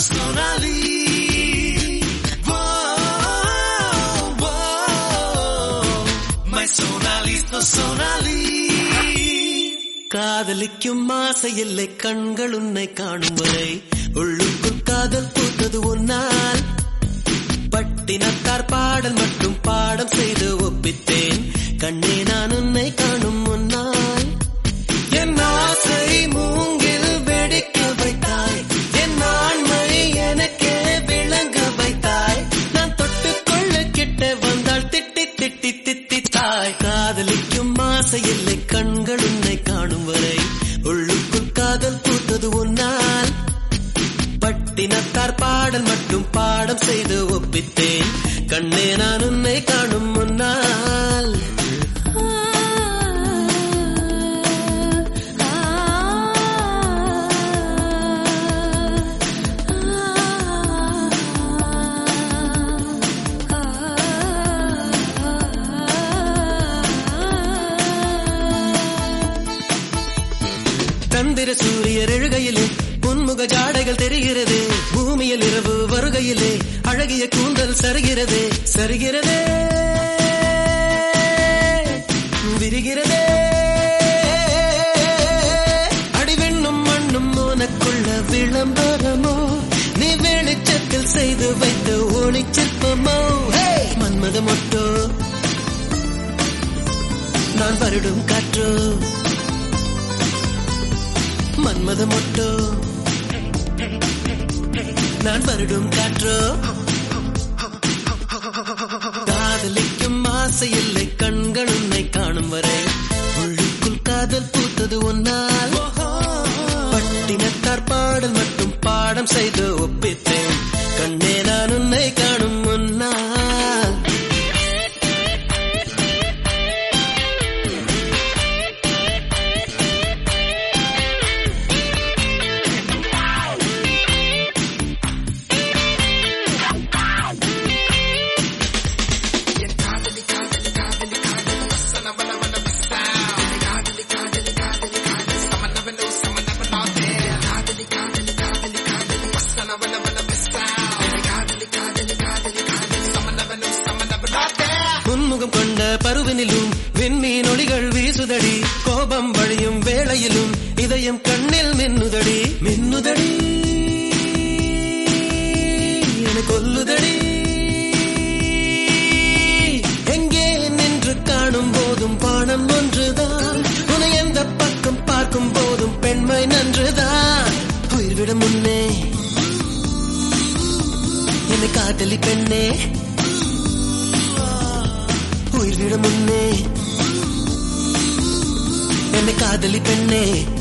Sonali. Whoa, whoa. My Sonali, so Sonali. காதலிக்கும் ஆசை இல்லை கண்கள் உன்னை காணும் வரை உள்ளுக்குள் காதல் பூத்தது உன்னால் பட்டினத்தார் பாடல் மட்டும் பாடம் செய்து ஒப்பித்தேன் கண்ணே நான் உன்னை காணும் முன்னால் என் ஆசை மூங்கில் வெடிக்க வைத்தாய் என் ஆண்மை எனக்கே விளங்க வைத்தாய் நான் தொட்டுக்கொள்ள கிட்ட வந்தால் திட்டி திட்டி திட்டி தாய் காதலிக்கும் ஆசை இல்லை கண்கள் உன்னை காணும் வரை உள்ளுக்குள் காதல் பூத்தது உன்னால் பட்டினத்தார் பாடல் மட்டும் பாடம் செய்து ஒப்பித்தேன் கண்ணே நான் உன்னை காணும் முன்னால் சந்திர சூரியர் எழுகையிலே புன்முக ஜாடைகள் தெரிகிறது பூமியில் இரவு வருகையிலே அழகிய கூந்தல் சருகிறதே சருகிறதே விரிகிறதே அடிவெண்ணும் மண்ணும் உனக்குள்ள விளம்பரமோ நீ வெளிச்சத்தில் செய்து வைத்த ஒளிச்சிற்பமோ ஹே! மன்மத மொட்டோ நான் வருடும் காற்றோ மன்மத மொட்டோ நான் வருடும் காற்றோ காதலிக்கும் ஆசை இல்லை கண்கள் உன்னை காணும் வரை உள்ளுக்குள் காதல் பூத்தது உன்னால் பட்டினத்தார் பாடல் மட்டும் பாடம் செய்து ஒப்பித்தேன் கண்ணே நான் உன்னை காணும் முன்னால் உன்முகம் கொண்ட பருவினிலும் விண்மீன் ஒளிகள் வீசுதடி கோபம் வழியும் வேளையிலும் இதயம் கண்ணில் மின்னுதடி மின்னுதடி என கொல்லுதடி எங்கே நின்று காணும் போதும் பானம் ஒன்றுதான் உன்னை எந்த பக்கம் பார்க்கும் போதும் பெண்மை நன்றுதான் உயிர்விட முன்னே என்னை காதலி பெண்ணே உயிர்விட முன்னே என்னை காதலி பெண்ணே